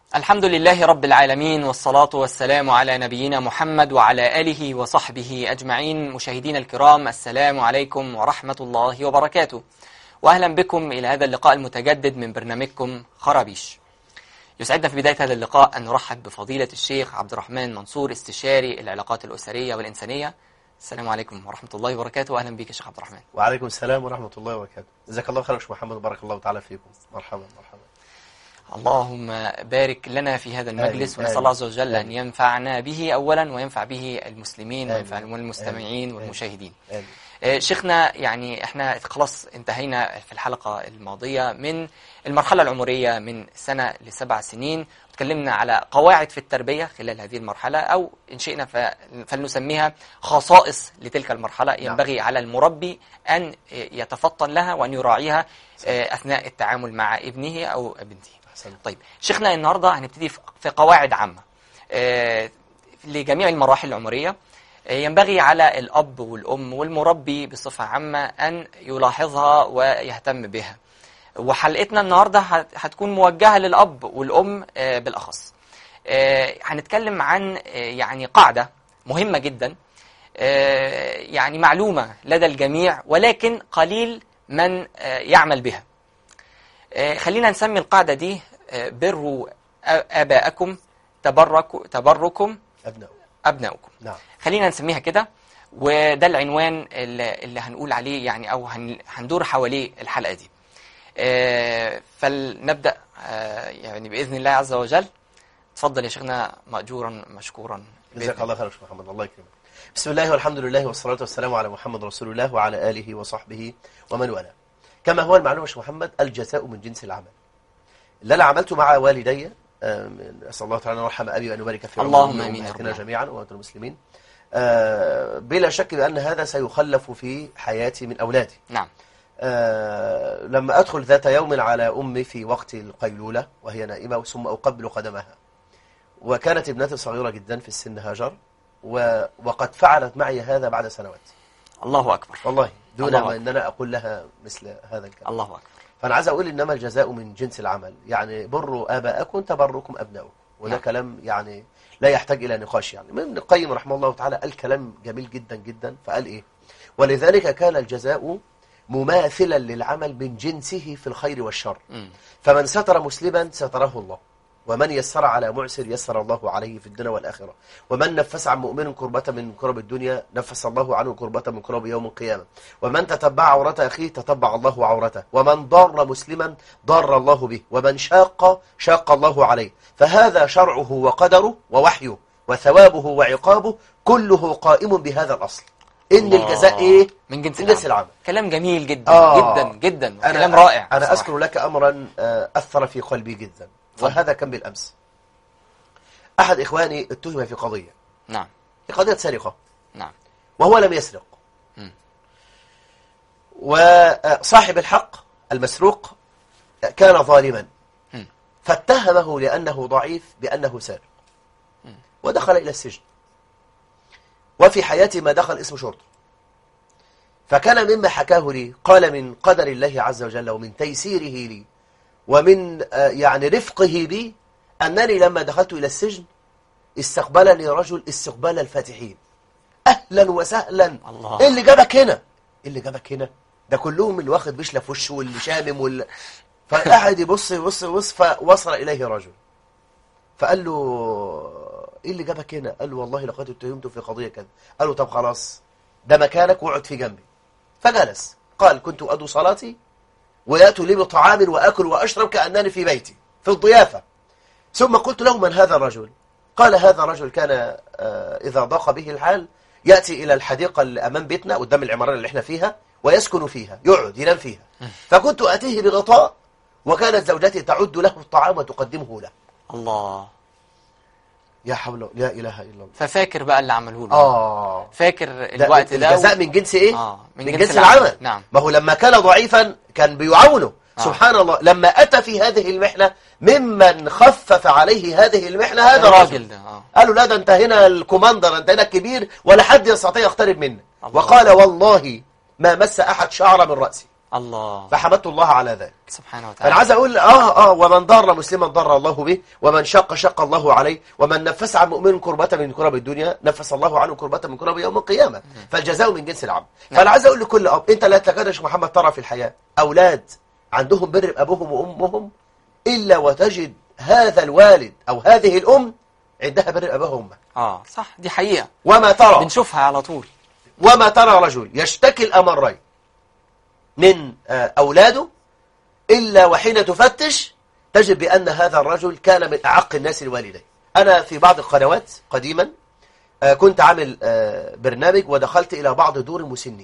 الحمد لله رب العالمين والصلاة والسلام على نبينا محمد وعلى آله وصحبه أجمعين مشاهدين الكرام السلام عليكم ورحمة الله وبركاته وأهلا بكم إلى هذا اللقاء المتجدد من برنامجكم خرابيش يسعدنا في بداية هذا اللقاء أن نرحب بفضيلة الشيخ عبد الرحمن منصور استشاري العلاقات الأسرية والإنسانية السلام عليكم ورحمة الله وبركاته وأهلا بك يا شيخ عبد الرحمن وعليكم السلام ورحمة الله وبركاته جزاك الله خير يا شيخ محمد وبارك الله تعالى فيكم مرحبا مرحبا اللهم بارك لنا في هذا المجلس آمين، ونسأل الله عز آمين، وجل أن آمين. ينفعنا به أولا وينفع به المسلمين آمين، وينفع والمستمعين آمين، والمشاهدين آمين. آه، شيخنا يعني احنا خلاص انتهينا في الحلقة الماضية من المرحلة العمرية من سنة لسبع سنين تكلمنا على قواعد في التربية خلال هذه المرحلة أو إن شئنا ف- فلنسميها خصائص لتلك المرحلة ينبغي على المربي أن يتفطن لها وأن يراعيها آه، أثناء التعامل مع ابنه أو بنته أحسنت. طيب شيخنا النهاردة هنبتدي في- في قواعد عامة آه، لجميع المراحل العمرية آه، ينبغي على الأب والأم والمربي بصفة عامة أن يلاحظها ويهتم بها وحلقتنا النهاردة هت- هتكون موجهة للأب والأم آه، بالأخص آه، هنتكلم عن آه، يعني قاعدة مهمة جدا آه، يعني معلومة لدى الجميع ولكن قليل من آه، يعمل بها آه، خلينا نسمي القاعدة دي آه، بروا آ- آباءكم تبركوا تبركم أبناء أبناؤكم نعم خلينا نسميها كده وده العنوان اللي, اللي هنقول عليه يعني أو هن- هندور حواليه الحلقة دي آه، فلنبدأ آه، يعني بإذن الله عز وجل تفضل يا شيخنا مأجورا مشكورا جزاك بإذن الله خير يا شيخ محمد الله يكرمك بسم الله والحمد لله والصلاة والسلام على محمد رسول الله وعلى آله وصحبه ومن والاه كما هو المعلوم يا شيخ محمد الجزاء من جنس العمل اللي أنا عملته مع والدي آم، أسأل الله تعالى أن يرحم أبي وأن يبارك في اللهم عمرهم آمين يا وأمهاتنا رب. جميعا وأنتم المسلمين آه، بلا شك بأن هذا سيخلف في حياتي من أولادي نعم آه، لما أدخل ذات يوم على أمي في وقت القيلولة وهي نائمة ثم أقبل قدمها وكانت ابنتي صغيرة جدا في السن هاجر و... وقد فعلت معي هذا بعد سنوات الله أكبر والله دون الله ما أكبر. أن أنا أقول لها مثل هذا الكلام الله أكبر فأنا عايز أقول إنما الجزاء من جنس العمل يعني بروا آباءكم تبركم أبناؤكم وده نعم. كلام يعني لا يحتاج إلى نقاش يعني من ابن القيم رحمه الله تعالى قال كلام جميل جدا جدا فقال إيه ولذلك كان الجزاء مماثلا للعمل من جنسه في الخير والشر مم. فمن ستر مسلما ستره الله ومن يسر على معسر يسر الله عليه في الدنيا والآخرة ومن نفس عن مؤمن كربة من كرب الدنيا نفس الله عنه كربة من كرب يوم القيامة ومن تتبع عورة أخيه تتبع الله عورته ومن ضار مسلما ضار الله به ومن شاق شاق الله عليه فهذا شرعه وقدره ووحيه وثوابه وعقابه كله قائم بهذا الأصل إن الله. الجزاء إيه؟ من جنس من جنس العمل العمل كلام جميل جدا آه. جدا جدا أنا كلام رائع أنا بصراحة. أذكر لك أمرا آه، أثر في قلبي جدا اتفضل. وهذا كان بالأمس أحد إخواني اتهم في قضية نعم في قضية سرقة نعم وهو لم يسرق مم. وصاحب الحق المسروق كان ظالما مم. فاتهمه لأنه ضعيف بأنه سارق ودخل إلى السجن وفي حياته ما دخل اسم شرطة فكان مما حكاه لي قال من قدر الله عز وجل ومن تيسيره لي ومن آه، يعني رفقه بي أنني لما دخلت إلى السجن استقبلني رجل استقبال الفاتحين أهلا وسهلا الله. إيه اللي جابك هنا إيه اللي جابك هنا ده كلهم اللي واخد بشلة في وشه واللي شامم واللي فقعد يبص يبص يبص فوصل إليه رجل فقال له ايه اللي جابك هنا قال له والله لقد اتهمت في قضية كذا قال له طب خلاص ده مكانك واقعد في جنبي فجلس قال كنت أدو صلاتي ويأتوا لي بطعام وأكل وأشرب كأنني في بيتي في الضيافة ثم قلت له من هذا الرجل قال هذا الرجل كان آه، إذا ضاق به الحال يأتي إلى الحديقة اللي أمام بيتنا قدام العمارة اللي احنا فيها ويسكن فيها يقعد ينام فيها فكنت أتيه بغطاء وكانت زوجتي تعد له الطعام وتقدمه له الله يا حول لا إله إلا الله ففاكر بقى اللي عمله له آه فاكر ده الوقت ده الجزاء من جنس إيه؟ آه، من من, جنس جنس, العمل. العمل نعم. ما هو لما كان ضعيفا كان بيعاونه آه. سبحان الله لما أتى في هذه المحنة ممن خفف عليه هذه المحنة هذا الرجل الراجل ده اه قالوا لا ده انت هنا الكوماندر انت هنا الكبير ولا حد يستطيع يقترب منك الله. وقال والله ما مس أحد شعر من رأسي الله فحمدت الله على ذلك سبحانه انا وتعالى عايز اقول اه اه ومن ضر مسلما ضر الله به ومن شق شق الله عليه ومن نفس عن مؤمن كربة من كرب الدنيا نفس الله عنه كربة من كرب يوم القيامة فالجزاء من جنس العمل نعم. فانا عايز اقول لكل اب انت لا تكاد يا شيخ محمد ترى في الحياة اولاد عندهم بر بابوهم وامهم الا وتجد هذا الوالد او هذه الام عندها بر ابوها وامها اه صح دي حقيقة وما ترى بنشوفها على طول وما ترى رجل يشتكي الأمرين من آه، أولاده إلا وحين تفتش تجد بأن هذا الرجل كان من أعق الناس لوالديه أنا في بعض القنوات قديما آه، كنت عامل آه، برنامج ودخلت إلى بعض دور المسنين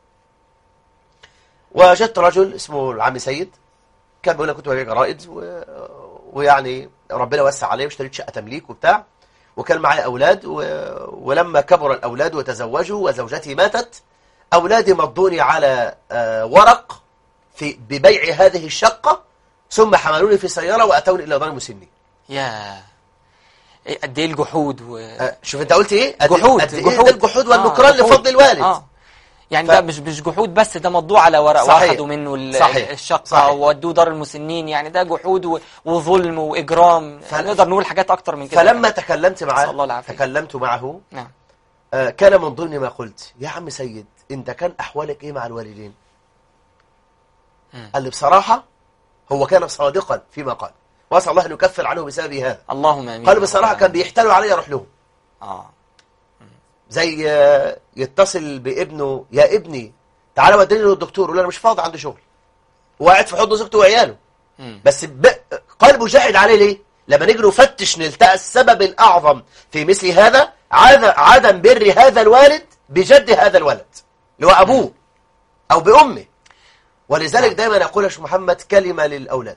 وجدت رجل اسمه العم سيد كان بيقول لك كنت ببيع جرائد و... ويعني ربنا وسع عليه واشتريت شقة تمليك وبتاع وكان معي أولاد و... ولما كبر الأولاد وتزوجوا وزوجتي ماتت أولادي مضوني على آه، ورق في ببيع هذه الشقة ثم حملوني في سيارة وأتوني إلى دار المسنين يا إيه قد ايه الجحود و آه، شوف أنت قلت إيه؟ قد- جحود قد إيه ده الجحود والنكران آه، جحود. لفضل الوالد اه يعني ف- ده مش مش جحود بس ده مضوع على ورق صحيح. واخدوا منه ال- صحيح. الشقة صحيح. وودوه دار المسنين يعني ده جحود و- وظلم وإجرام فل- نقدر نقول حاجات أكتر من كده فلما تكلمت نسأل الله معه العافية. تكلمت معه نعم آه، كان من ضمن ما قلت يا عم سيد انت كان احوالك ايه مع الوالدين مم. قال لي بصراحة هو كان صادقا فيما قال واسال الله ان يكفر عنه بسبب هذا اللهم امين قال بصراحة كان بيحتالوا علي اروح لهم اه زي آه، يتصل بابنه يا ابني تعالى وديني للدكتور يقول له انا مش فاضي عندي شغل وقاعد في حضن زوجته وعياله مم. بس ب... قلبه جاحد عليه ليه لما نيجي نفتش نلتقى السبب الأعظم في مثل هذا عدم عدم بر هذا الوالد بجد هذا الولد اللي هو أبوه أو بأمه ولذلك دايما أقول يا شيخ محمد كلمة للأولاد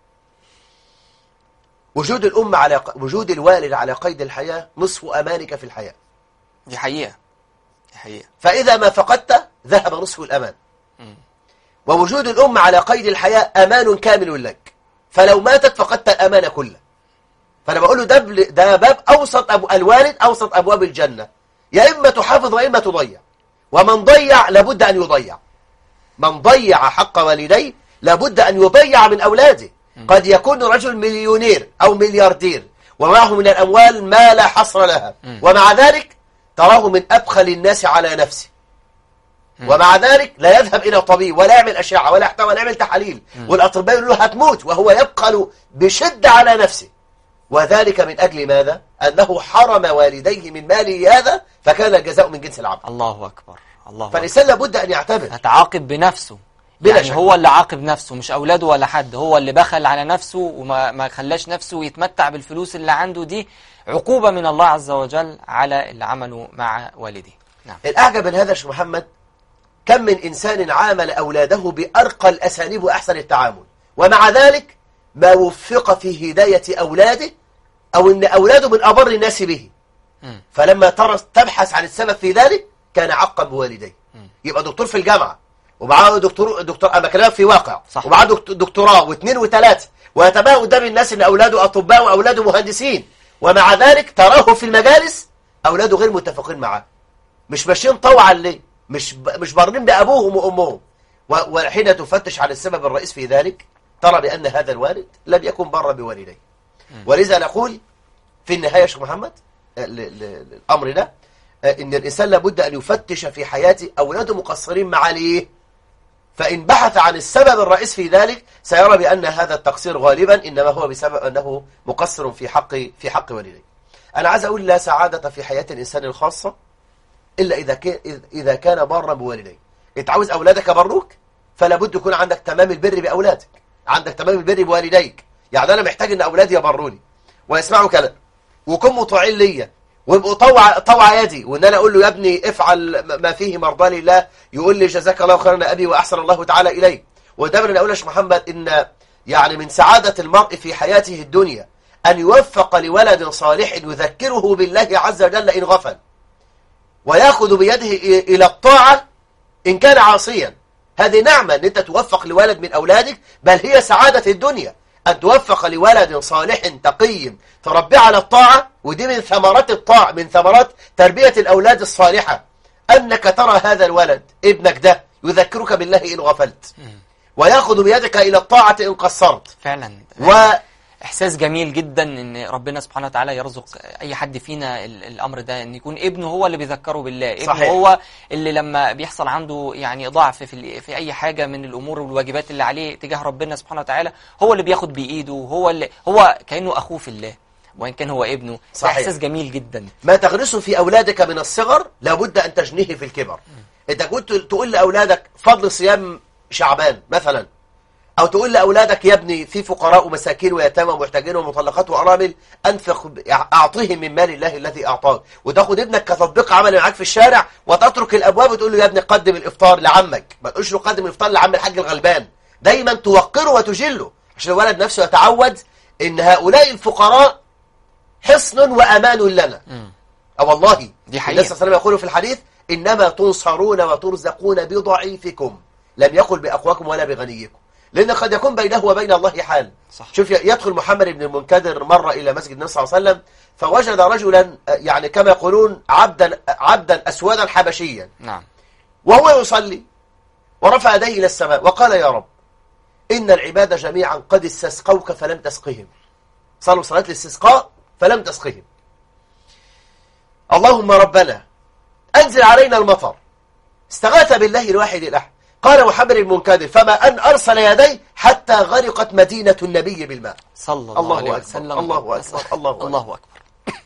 وجود الأم على ق- وجود الوالد على قيد الحياة نصف أمانك في الحياة دي حقيقة دي حقيقة فإذا ما فقدت ذهب نصف الأمان مم. ووجود الأم على قيد الحياة أمان كامل لك فلو ماتت فقدت الأمان كله فأنا بقول له ده, بل- ده باب أوسط أبو الوالد أوسط أبواب الجنة يا إما تحافظ وإما تضيع ومن ضيع لابد أن يضيع من ضيع حق والديه لابد أن يضيع من أولاده قد يكون رجل مليونير أو ملياردير ومعه من الأموال ما لا حصر لها ومع ذلك تراه من أبخل الناس على نفسه ومع ذلك لا يذهب إلى طبيب ولا يعمل أشعة ولا يحتوى ولا يعمل تحاليل والأطباء يقولوا له هتموت وهو يبخل بشدة على نفسه وذلك من أجل ماذا؟ أنه حرم والديه من ماله هذا فكان الجزاء من جنس العمل الله أكبر الله أكبر فالإنسان لابد أن يعتبر هتعاقب بنفسه بلا يعني شك. هو اللي عاقب نفسه مش اولاده ولا حد هو اللي بخل على نفسه وما ما خلاش نفسه يتمتع بالفلوس اللي عنده دي عقوبة من الله عز وجل على اللي عمله مع والديه نعم الأعجب من هذا يا شيخ محمد كم من إنسان عامل أولاده بأرقى الأساليب وأحسن التعامل ومع ذلك ما وفق في هداية أولاده أو أن أولاده من أبر الناس به مم. فلما ترى تبحث عن السبب في ذلك كان عقا بوالديه يبقى دكتور في الجامعة ومعاه دكتور دكتور أنا بكلمك في واقع صح. ومعاه دكتور- دكتوراه واثنين وثلاثة ويتباهى قدام الناس ان اولاده اطباء واولاده مهندسين ومع ذلك تراه في المجالس اولاده غير متفقين معاه مش ماشيين طوعا ليه مش ب... مش بارين بابوهم وامهم و... وحين تفتش عن السبب الرئيس في ذلك ترى بان هذا الوالد لم يكن بر بوالديه ولذا نقول في النهايه يا شيخ محمد آه، ل... ل... الامر ده آه، ان الانسان لابد ان يفتش في حياته اولاده مقصرين مع ليه فإن بحث عن السبب الرئيس في ذلك سيرى بأن هذا التقصير غالبا إنما هو بسبب أنه مقصر في حق في حق والديه. أنا عايز أقول لا سعادة في حياة الإنسان الخاصة إلا إذا كان إذا كان بارا بوالديه. أنت عاوز أولادك يبروك فلا بد يكون عندك تمام البر بأولادك، عندك تمام البر بوالديك. يعني أنا محتاج إن أولادي يبروني ويسمعوا كلام ويكونوا مطيعين ليا ويبقوا طوع طوع يدي وان انا اقول له يا ابني افعل ما فيه مرضى لله يقول لي جزاك الله خيرا يا ابي واحسن الله تعالى اليك ودايما انا اقول يا شيخ محمد ان يعني من سعاده المرء في حياته الدنيا ان يوفق لولد صالح يذكره بالله عز وجل ان غفل وياخذ بيده الى الطاعه ان كان عاصيا هذه نعمه ان انت توفق لولد من اولادك بل هي سعاده الدنيا أن توفق لولد صالح تقي تربي على الطاعة ودي من ثمرات الطاعة من ثمرات تربية الأولاد الصالحة أنك ترى هذا الولد ابنك ده يذكرك بالله إن غفلت ويأخذ بيدك إلى الطاعة إن قصرت فعلا و احساس جميل جدا ان ربنا سبحانه وتعالى يرزق اي حد فينا ال- الامر ده ان يكون ابنه هو اللي بيذكره بالله ابنه صحيح. هو اللي لما بيحصل عنده يعني ضعف في ال- في اي حاجه من الامور والواجبات اللي عليه تجاه ربنا سبحانه وتعالى هو اللي بياخد بايده هو اللي هو كانه اخوه في الله وان كان هو ابنه ده صحيح. احساس جميل جدا ما تغرسه في أولادك من الصغر لابد أن تجنيه في الكبر أنت كنت تقول لأولادك فضل صيام شعبان مثلا أو تقول لأولادك يا ابني في فقراء ومساكين ويتامى ومحتاجين ومطلقات وأرامل أنفق ب- أعطيهم من مال الله الذي أعطاك وتاخد ابنك كتطبيق عملي معاك في الشارع وتترك الأبواب وتقول له يا ابني قدم الإفطار لعمك ما تقولش له قدم الإفطار لعم الحاج الغلبان دايما توقره وتجله عشان الولد نفسه يتعود إن هؤلاء الفقراء حصن وأمان لنا أه والله دي حقيقة. النبي صلى الله عليه وسلم يقول في الحديث إنما تنصرون وترزقون بضعيفكم لم يقل بأقواكم ولا بغنيكم لأن قد يكون بينه وبين الله حال صح. شوف يدخل محمد بن المنكدر مرة إلى مسجد النبي صلى الله عليه وسلم فوجد رجلا آه، يعني كما يقولون عبدا عبدا أسودا حبشيا نعم وهو يصلي ورفع يديه إلى السماء وقال يا رب إن العباد جميعا قد استسقوك فلم تسقهم صلوا صلاة الاستسقاء فلم تسقهم اللهم ربنا أنزل علينا المطر استغاث بالله الواحد الأحد قال محمد المنكدر فما أن أرسل يديه حتى غرقت مدينة النبي بالماء صلى الله, الله عليه أكبر، وسلم الله أكبر، الله أكبر. الله أكبر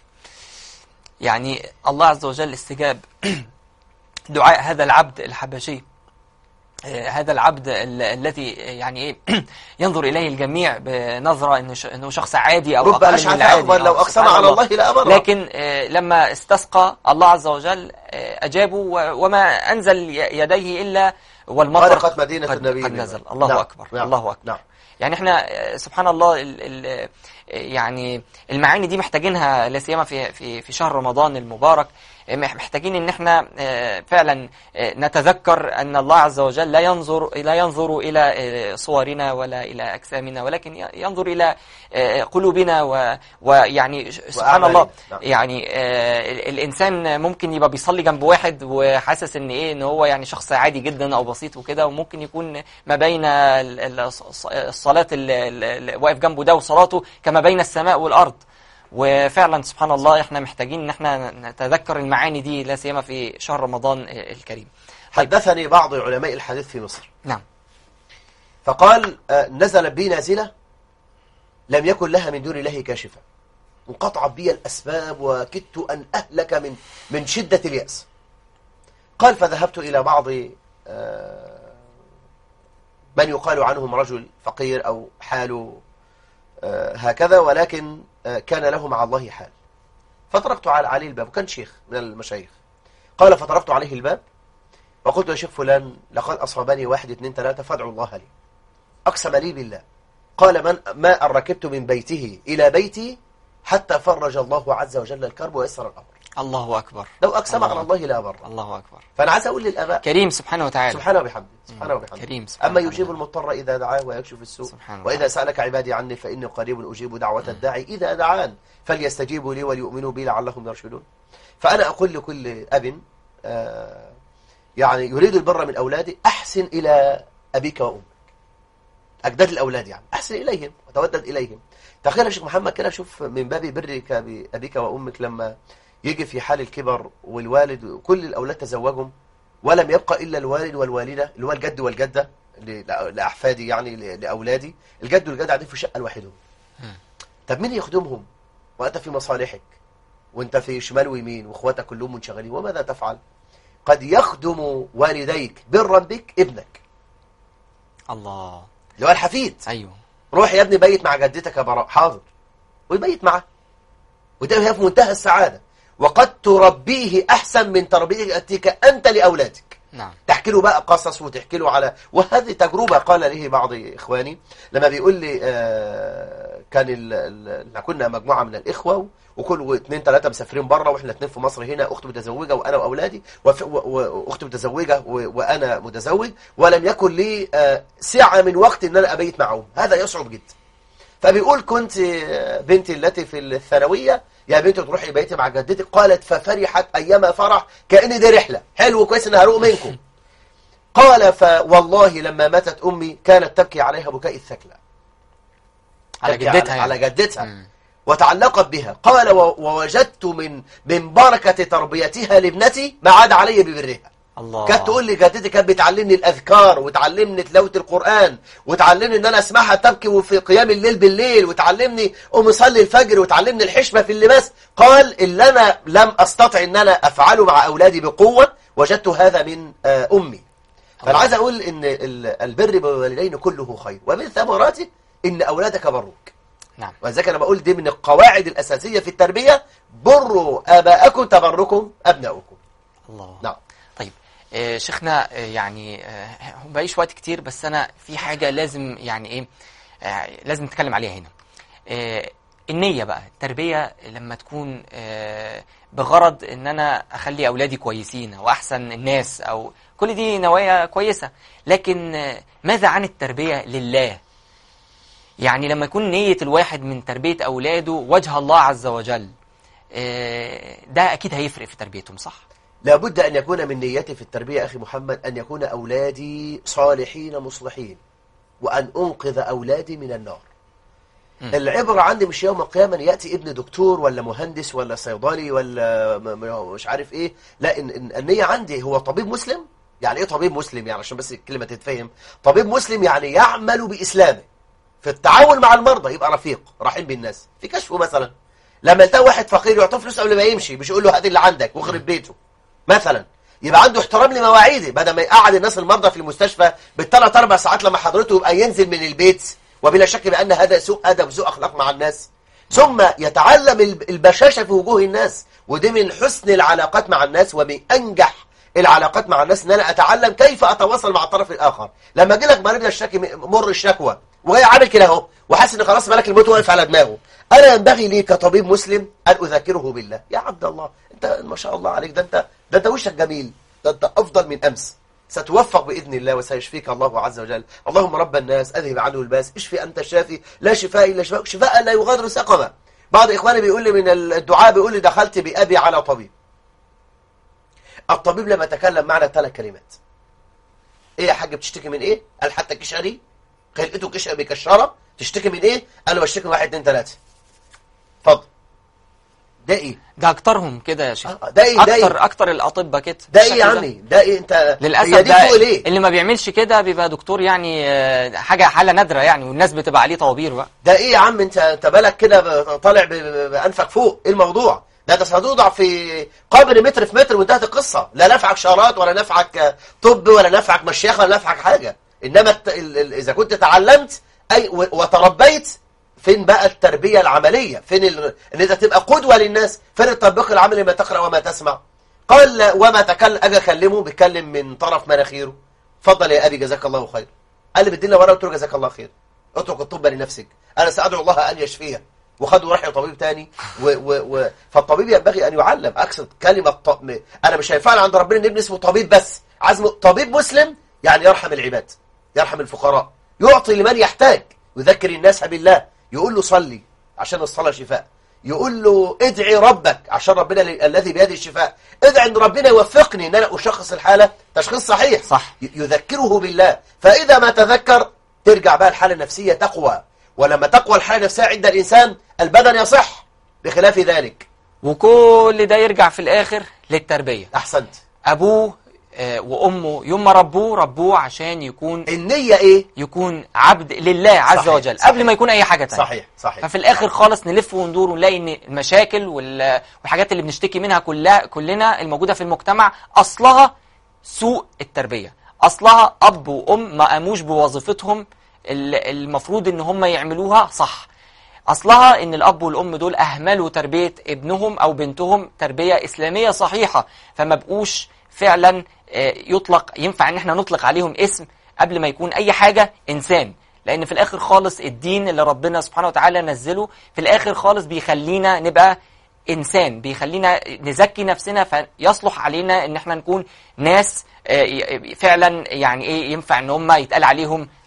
يعني الله عز وجل استجاب دعاء هذا العبد الحبشي آه، هذا العبد ال- الذي يعني ايه ينظر اليه الجميع بنظره انه ش- انه شخص عادي او رب اقل من أشعث العادي أغبر لو آه، أقسم سبحان على الله لأبره لكن آه، لما استسقى الله عز وجل آه، أجابه و- وما أنزل ي- يديه إلا والمطر غرقت مدينة قد, النبي قد بالماء. نزل الله نعم، أكبر نعم، الله أكبر نعم. يعني احنا آه، سبحان الله ال ال يعني المعاني دي محتاجينها لا سيما في في في شهر رمضان المبارك آه، مح- محتاجين ان احنا آه، فعلا آه، نتذكر ان الله عز وجل لا ينظر لا ينظر الى آه، صورنا ولا الى اجسامنا ولكن ي- ينظر الى آه، قلوبنا و- ويعني ش- سبحان الله وأعمالنا. نعم. يعني آه، ال- الانسان ممكن يبقى بيصلي جنب واحد وحاسس ان ايه ان هو يعني شخص عادي جدا او بسيط وكده وممكن يكون ما بين ال- ال- الص- الصلاه اللي اللي واقف جنبه ده وصلاته كما بين السماء والارض وفعلا سبحان الله احنا محتاجين ان احنا نتذكر المعاني دي لا سيما في شهر رمضان الكريم طيب حدثني بعض علماء الحديث في مصر نعم فقال آه، نزل بي نازلة لم يكن لها من دون الله كاشفة انقطعت بي الأسباب وكدت أن أهلك من من شدة اليأس قال فذهبت إلى بعض آه، من يقال عنهم رجل فقير أو حاله آه، هكذا ولكن آه، كان له مع الله حال فطرقت على عليه الباب وكان شيخ من المشايخ قال فطرقت عليه الباب وقلت يا شيخ فلان لقد أصابني واحد اثنين ثلاثة فادعوا الله لي أقسم لي بالله قال من ما أن ركبت من بيته إلى بيتي حتى فرج الله عز وجل الكرب ويسر الأمر الله اكبر لو أقسم الله على الله لا بر الله اكبر فأنا عايز أقول للآباء كريم سبحانه وتعالى سبحانه وبحمده سبحانه وبحمده كريم سبحانه أما وتعالى. يجيب المضطر إذا دعاه ويكشف السوء سبحانه وإذا وتعالى. سألك عبادي عني فإني قريب أجيب دعوة الداعي إذا دعان فليستجيبوا لي وليؤمنوا بي لعلهم يرشدون فأنا أقول لكل أب آه، يعني يريد البر من أولاده أحسن إلى أبيك وأمك أجداد الأولاد يعني أحسن إليهم وتودد إليهم تخيل يا شيخ محمد كده شوف من باب برك بأبيك وأمك لما يجي في حال الكبر والوالد كل الأولاد تزوجهم ولم يبقى إلا الوالد والوالدة اللي هو الجد والجدة ل- لأحفادي يعني ل- لأولادي الجد والجدة قاعدين في شقة لوحدهم طب مين يخدمهم وأنت في مصالحك وأنت في شمال ويمين وإخواتك كلهم منشغلين وماذا تفعل قد يخدم والديك برا بك ابنك الله اللي هو الحفيد ايوه روح يا ابني بيت مع جدتك يا براء حاضر ويبيت معاه وده هي في منتهى السعادة وقد تربيه أحسن من تربيتك أنت لأولادك نعم تحكي له بقى قصص وتحكي له على وهذه تجربة قال لي بعض إخواني لما بيقول لي آه، كان ال... ال... إحنا كنا مجموعة من الإخوة وكل اثنين ثلاثة مسافرين بره واحنا اثنين في مصر هنا أخت متزوجة وأنا وأولادي وف... و... و... أخت متزوجة و... وأنا متزوج ولم يكن لي آه، سعة من وقت إن أنا أبيت معهم هذا يصعب جدا فبيقول كنت بنتي التي في الثانوية يا بنتي تروحي بيتي مع جدتك قالت ففرحت أيما فرح كأن دي رحلة حلو كويس إن هروق منكم قال فوالله لما ماتت أمي كانت تبكي عليها بكاء الثكلى على تبكي جدتها على, يعني. على جدتها مم. وتعلقت بها قال و- ووجدت من من بركة تربيتها لابنتي ما عاد علي ببرها الله كانت تقول لي جدتي كانت بتعلمني الاذكار وتعلمني تلاوه القران وتعلمني ان انا اسمعها تبكي وفي قيام الليل بالليل وتعلمني قوم اصلي الفجر وتعلمني الحشمه في اللباس قال اللي انا لم استطع ان انا افعله مع اولادي بقوه وجدت هذا من آه، امي فانا الله. عايز اقول ان ال- البر بالوالدين كله خير ومن ثمراته ان اولادك بروك نعم ولذلك انا بقول دي من القواعد الاساسيه في التربيه بروا اباءكم تبركم ابناؤكم الله نعم طيب آه، شيخنا آه، يعني آه، ما بقيش وقت كتير بس انا في حاجه لازم يعني ايه آه، لازم نتكلم عليها هنا آه، النيه بقى التربيه لما تكون آه، بغرض ان انا اخلي اولادي كويسين او احسن الناس او كل دي نوايا كويسه لكن آه، ماذا عن التربيه لله يعني لما يكون نيه الواحد من تربيه اولاده وجه الله عز وجل آه، ده اكيد هيفرق في تربيتهم صح لابد أن يكون من نيتي في التربية أخي محمد أن يكون أولادي صالحين مصلحين وأن أنقذ أولادي من النار مم. العبرة عندي مش يوم القيامة أن يأتي ابن دكتور ولا مهندس ولا صيدلي ولا م- م- مش عارف إيه لا إن إن النية عندي هو طبيب مسلم يعني إيه طبيب مسلم يعني عشان بس الكلمة تتفهم طبيب مسلم يعني يعمل بإسلامه في التعامل مع المرضى يبقى رفيق رحيم بالناس في كشفه مثلا لما يلتقي واحد فقير يعطيه فلوس قبل ما يمشي مش يقول له هات اللي عندك واخرب بيته مثلا يبقى عنده احترام لمواعيده بدل ما يقعد الناس المرضى في المستشفى بالثلاث اربع ساعات لما حضرته يبقى ينزل من البيت وبلا شك بان هذا سوء ادب وسوء اخلاق مع الناس ثم يتعلم الب- البشاشه في وجوه الناس ودي من حسن العلاقات مع الناس ومن انجح العلاقات مع الناس ان انا اتعلم كيف اتواصل مع الطرف الاخر لما اجي لك مريض الشكي مر الشكوى وهي عامل كده اهو وحاسس ان خلاص ملك الموت واقف على دماغه انا ينبغي لي كطبيب مسلم ان اذكره بالله يا عبد الله انت ما شاء الله عليك ده انت ده انت وشك جميل ده انت افضل من امس ستوفق باذن الله وسيشفيك الله عز وجل اللهم رب الناس اذهب عنه الباس اشفي انت الشافي لا شفاء الا شفاء شفاء لا يغادر سقما بعض اخواني بيقول لي من الدعاء بيقول لي دخلت بابي على طبيب الطبيب لما تكلم معنا ثلاث كلمات ايه يا حاج بتشتكي من ايه قال حتى كشري خلقته كشري بكشره تشتكي من ايه قال له بشتكي من واحد اتنين ثلاثه اتفضل ده ايه ده اكترهم كده يا شيخ آه، ده ايه ده اكتر ايه اكتر الاطباء كده ده ايه يا بالشكل عمي ده ايه انت للاسف هي دي ده فوق ليه اللي ما بيعملش كده بيبقى دكتور يعني آه، حاجه حاله نادره يعني والناس بتبقى عليه طوابير بقى ده ايه يا عم انت انت بالك كده ب- طالع ب- ب- بانفك فوق ايه الموضوع ده ده هتوضع في قبر متر في متر وانتهت القصه لا نفعك شارات ولا نفعك آه، طب ولا نفعك مشيخه ولا نفعك حاجه انما الت- ال- ال- اذا كنت تعلمت اي و- وتربيت فين بقى التربيه العمليه فين ال... ان انت تبقى قدوه للناس فين التطبيق العملي ما تقرا وما تسمع قال لا، وما تكلم اجي اكلمه بيتكلم من طرف مناخيره اتفضل يا ابي جزاك الله خير قال لي بدينا ورقه قلت له جزاك الله خير اترك الطب لنفسك انا سادعو الله ان يشفيه وخد وراح لطبيب تاني و و و فالطبيب ينبغي ان يعلم اقصد كلمه ط... م- انا مش هينفعني عند ربنا ان ابني اسمه طبيب بس عزم طبيب مسلم يعني يرحم العباد يرحم الفقراء يعطي لمن يحتاج يذكر الناس بالله يقول له صلي عشان الصلاه شفاء يقول له ادعي ربك عشان ربنا ل- الذي بيده الشفاء ادعي ان ربنا يوفقني ان انا اشخص الحاله تشخيص صحيح صح. ي- يذكره بالله فاذا ما تذكر ترجع بقى الحاله النفسيه تقوى ولما تقوى الحاله النفسيه عند الانسان البدن يصح بخلاف ذلك وكل ده يرجع في الاخر للتربيه احسنت ابوه آه، وامه يوم ما ربوه ربوه عشان يكون النيه ايه يكون عبد لله عز صحيح، وجل صحيح. قبل ما يكون اي حاجه تانية صحيح صحيح ففي الاخر خالص نلف وندور ونلاقي ان المشاكل وال- والحاجات اللي بنشتكي منها كلها كلنا الموجوده في المجتمع اصلها سوء التربيه اصلها اب وام ما قاموش بوظيفتهم ال- المفروض ان هم يعملوها صح اصلها ان الاب والام دول اهملوا تربيه ابنهم او بنتهم تربيه اسلاميه صحيحه فما بقوش فعلا آه، يطلق ينفع ان احنا نطلق عليهم اسم قبل ما يكون اي حاجه انسان لان في الاخر خالص الدين اللي ربنا سبحانه وتعالى نزله في الاخر خالص بيخلينا نبقى انسان بيخلينا نزكي نفسنا فيصلح علينا ان احنا نكون ناس آه، ي- فعلا يعني ايه ينفع ان هم يتقال عليهم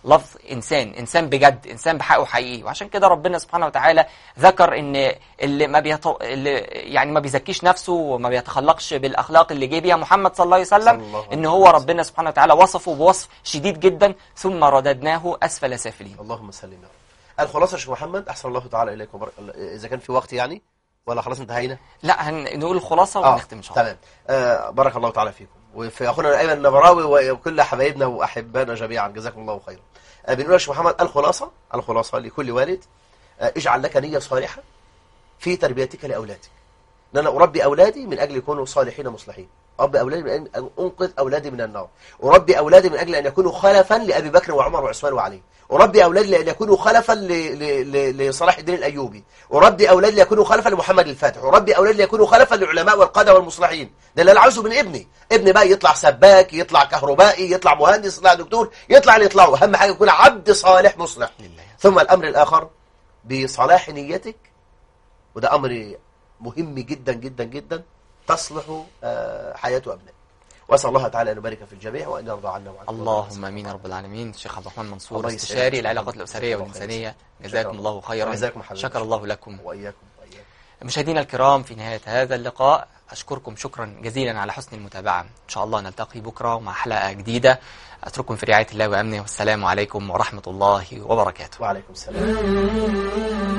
لفظ انسان انسان بجد انسان بحقه حقيقي وعشان كده ربنا سبحانه وتعالى ذكر ان اللي ما بيط... اللي يعني ما بيزكيش نفسه وما بيتخلقش بالاخلاق اللي جه بيها محمد صلى الله عليه صلى وسلم الله عليه ان هو ربنا سبحانه وتعالى وصفه بوصف شديد جدا ثم رددناه اسفل سافلين اللهم سلم يا رب الخلاصة يا شيخ محمد أحسن الله تعالى إليكم وبارك إذا كان في وقت يعني ولا خلاص انتهينا لا هنقول الخلاصه ونختم ان شاء الله تمام آه بارك الله تعالى فيكم وفي أخونا أيمن النبراوي وكل حبايبنا وأحبائنا جميعا جزاكم الله خيرا آه بنقول يا شيخ محمد الخلاصة الخلاصة لكل والد آه اجعل لك نية صالحة في تربيتك لأولادك ان انا اربي اولادي من اجل يكونوا صالحين مصلحين اربي اولادي من اجل ان انقذ اولادي من النار اربي اولادي من اجل ان يكونوا خلفا لابي بكر وعمر وعثمان وعلي اربي اولادي لان يكونوا خلفا ل... ل... ل... لصلاح الدين الايوبي اربي اولادي ليكونوا خلفا لمحمد الفاتح اربي اولادي ليكونوا خلفا للعلماء والقاده والمصلحين ده اللي انا عاوزه من ابني ابني بقى يطلع سباك يطلع كهربائي يطلع مهندس يطلع دكتور يطلع اللي يطلعه اهم حاجه يكون عبد صالح مصلح لله. ثم الامر الاخر بصلاح نيتك وده امر مهم جدا جدا جدا تصلح آه، حياة أبنائك وأسأل الله تعالى أن يبارك في الجميع وأن يرضى عنا وعنكم اللهم امين يا رب العالمين الشيخ عبد الرحمن منصور الله يسعدك. استشاري العلاقات الاسريه جزاك الله والانسانيه خير. جزاكم شكرا. الله خيرا وجزاكم حبيبي. شكر الله لكم وإياكم وإياكم مشاهدينا الكرام في نهايه هذا اللقاء اشكركم شكرا جزيلا على حسن المتابعه ان شاء الله نلتقي بكره مع حلقه جديده اترككم في رعايه الله وامنه والسلام عليكم ورحمه الله وبركاته وعليكم السلام